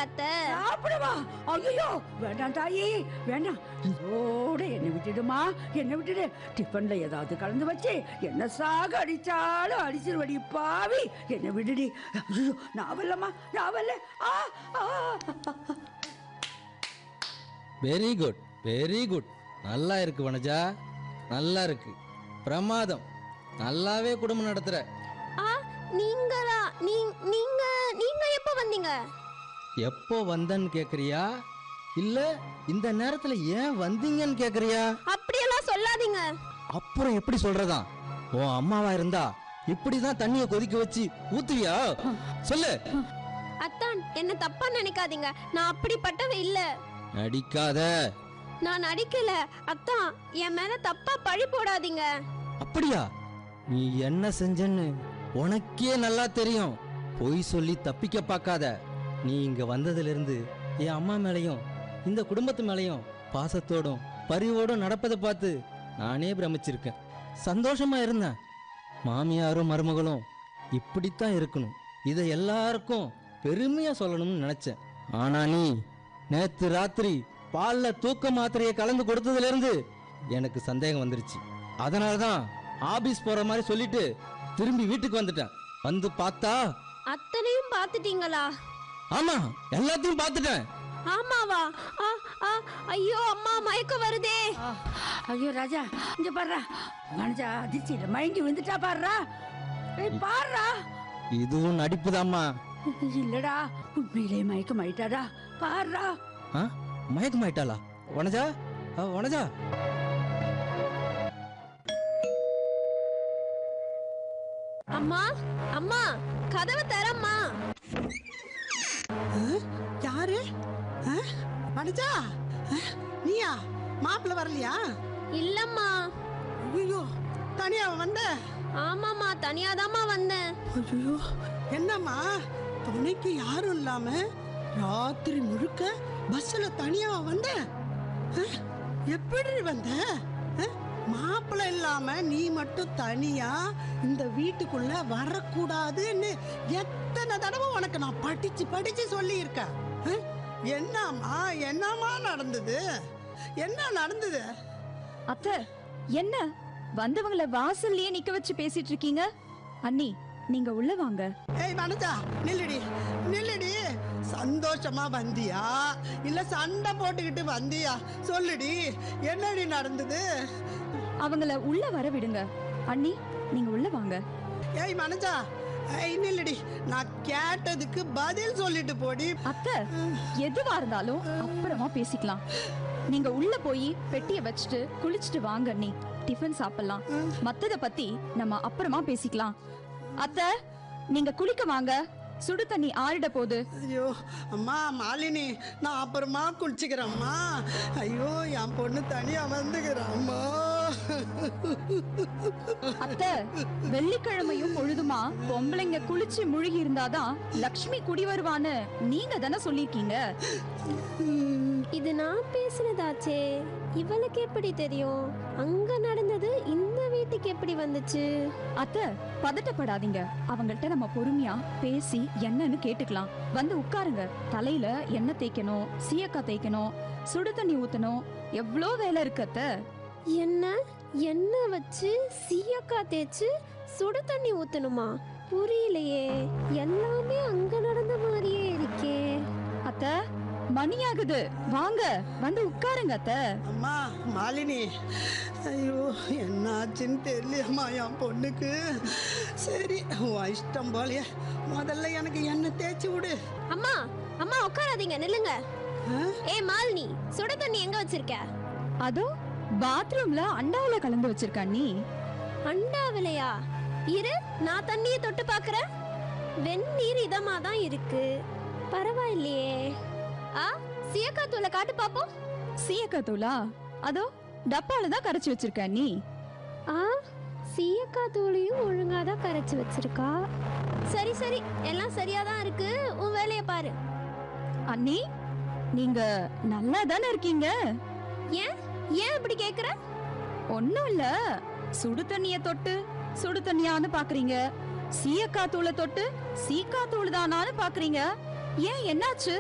அத்தை சாப்பிடவா ஐயோ வேண்டாம் தாயி வேண்டாம் இதோட என்னை விட்டுடுமா என்னை விட்டுடு டிஃபன்ல ஏதாவது கலந்து வச்சு என்ன சாக அடிச்சாலும் அடிச்சிருவடி பாவி என்னை விடுடி ஐயோ நான் வரலம்மா நான் வரல ஆ ஆ வெரி குட் வெரி குட் நல்லா இருக்கு வனஜா நல்லா இருக்கு பிரமாதம் நல்லாவே குடும்பம் நடத்துற ஆ நீங்களா நீ நீங்க நீங்க எப்போ வந்தீங்க எப்போ வந்தன்னு கேக்குறியா இல்ல இந்த நேரத்துல ஏன் வந்தீங்கன்னு கேக்குறியா அப்படியெல்லாம் சொல்லாதீங்க அப்புறம் எப்படி சொல்றதா உன் அம்மாவா இருந்தா இப்படிதான் தண்ணிய கொதிக்க வச்சு ஊத்துவியா சொல்லு அத்தான் என்ன தப்பா நினைக்காதீங்க நான் அப்படிப்பட்டவ இல்ல நடிக்காத நான் நடிக்கல அத்தான் என் மேல தப்பா பழி போடாதீங்க அப்படியா நீ என்ன செஞ்சன்னு உனக்கே நல்லா தெரியும் பொய் சொல்லி தப்பிக்க பார்க்காத நீ இங்க வந்ததுல இருந்து என் அம்மா மேலையும் இந்த குடும்பத்து மேலையும் பாசத்தோடும் பரிவோடும் நடப்பதை பார்த்து நானே பிரமிச்சிருக்கேன் சந்தோஷமா இருந்தேன் மாமியாரும் மருமகளும் இப்படித்தான் இருக்கணும் இதை எல்லாருக்கும் பெருமையா சொல்லணும்னு நினைச்சேன் ஆனா நீ நேத்து ராத்திரி பால்ல தூக்க மாத்திரையை கலந்து கொடுத்ததுல இருந்து எனக்கு சந்தேகம் வந்துருச்சு அதனால தான் ஆபீஸ் போற மாதிரி சொல்லிட்டு திரும்பி வீட்டுக்கு வந்துட்டேன் வந்து பார்த்தா அத்தனையும் பார்த்துட்டீங்களா ஆமா எல்லாத்தையும் பார்த்துட்டேன் ஆமாவா ஆ ஆ ஐயோ அம்மா மயக்கம் வருதே ஆ, ஐயோ ராஜா இங்க பாருடா மனஜா அதிர்ச்சியில மயங்கி விழுந்துட்டா பாருடா ஏய் பாருடா இதுவும் நடிப்புதாம்மா இல்லடா உண்மையிலே மயக்கம் ஆயிட்டாடா பாருடா ஆ மயக்கமாயிட்டாளா வனஜா அ, வனஜா அம்மா அம்மா கதவை தரம்மா யாரு ஆ? வனஜா ஆ? நீயா மாப்பிள்ள வரலையா இல்லம்மா ஐயோ தனியா வந்த ஆமாம்மா தனியாதாம்மா வந்தேன் ஐயோ என்னம்மா துணைக்கு யாரும் இல்லாம ராத்திரி முழுக்க பஸ்ல தனியா வந்த ஆ? எப்படி வந்த ஆ? மாப்பிள்ளை இல்லாம நீ மட்டும் தனியா இந்த வீட்டுக்குள்ள வரக்கூடாதுன்னு எத்தனை தடவை உனக்கு நான் படிச்சு படிச்சு சொல்லி இருக்கேன் என்னம்மா என்னம்மா நடந்தது என்ன நடந்தது அத்தை என்ன வந்தவங்கள வாசல்லயே நிக்க வச்சு பேசிட்டு இருக்கீங்க அண்ணி நீங்க உள்ள வாங்க ஏய் வனஜா நில்லுடி நில்லுடி சந்தோஷமா வந்தியா இல்ல சண்டை போட்டுக்கிட்டு வந்தியா சொல்லுடி என்னடி நடந்தது அவங்கள உள்ள வர விடுங்க அண்ணி நீங்க உள்ள வாங்க ஏய் மனஜா ஏய் நில்லுடி நான் கேட்டதுக்கு பதில் சொல்லிட்டு போடி அத்தை எதுவா இருந்தாலும் அப்புறமா பேசிக்கலாம் நீங்க உள்ள போய் பெட்டிய வச்சுட்டு குளிச்சுட்டு வாங்க அண்ணி டிஃபன் சாப்பிடலாம் மத்தத பத்தி நம்ம அப்புறமா பேசிக்கலாம் அத்தை நீங்க குளிக்க வாங்க சுடு தண்ணி ஆறிட போகுது ஐயோ அம்மா மாலினி நான் அப்புறமா குளிச்சுக்கிறேம்மா ஐயோ என் பொண்ணு தனியா வந்துக்கிறேம்மா அத்தை வெள்ளிக்கிழமையும் பொழுதுமா பொம்பளைங்க குளிச்சு முழுகி இருந்தாதான் லக்ஷ்மி குடி வருவான்னு நீங்க தானே சொல்லிருக்கீங்க இது நான் பேசுனதாச்சே இவளுக்கு எப்படி தெரியும் அங்க நடந்தது இந்த வீட்டுக்கு எப்படி வந்துச்சு அத்தை பதட்டப்படாதீங்க அவங்கள்ட்ட நம்ம பொறுமையா பேசி என்னன்னு கேட்டுக்கலாம் வந்து உட்காருங்க தலையில எண்ணெய் தேய்க்கணும் சீயக்காய் தேய்க்கணும் சுடு தண்ணி ஊத்தணும் எவ்வளோ வேலை இருக்கு அத்தை என்ன எண்ணெய் வச்சு சீயக்காய் தேய்ச்சு சுடு தண்ணி ஊத்தணுமா புரியலையே எல்லாமே அங்க நடந்த மாதிரியே இருக்கே அத்தை மணி ஆகுது வாங்க வந்து உட்காருங்க அத்தை அம்மா மாலினி ஐயோ என்னாச்சுன்னு தெரியலையம்மா என் பொண்ணுக்கு சரி உன் இஷ்டம் போலயே முதல்ல எனக்கு எண்ணெய் தேய்ச்சி விடு அம்மா அம்மா உட்காராதீங்க நில்லுங்க ஆ? ஏ மாலினி சுடு தண்ணி எங்க வச்சிருக்க அதோ பாத்ரூம்ல அண்டாவுல கலந்து வச்சிருக்க நீ அண்டாவிலையா இரு நான் தண்ணியை தொட்டு பார்க்கறேன் வெந்நீர் இதமா தான் இருக்கு பரவாயில்லையே ஆ சீயக்காய் தூளை காட்டு பாப்போம் சீயக்காய் தூளா அதோ டப்பால தான் கரைச்சு வச்சிருக்க நீ ஆ சீயக்காய் தூளையும் ஒழுங்கா தான் கரைச்சு வச்சிருக்கா சரி சரி எல்லாம் சரியா தான் இருக்கு உன் வேலையை பாரு அண்ணி நீங்க நல்லா தானே இருக்கீங்க ஏன் ஏன் இப்படி கேக்குற ஒண்ணும் இல்ல சுடு தண்ணிய தொட்டு சுடு தண்ணியான்னு பாக்குறீங்க சீயக்காய் தூளை தொட்டு சீக்கா தூள் தானான்னு பாக்குறீங்க ஏன் என்னாச்சு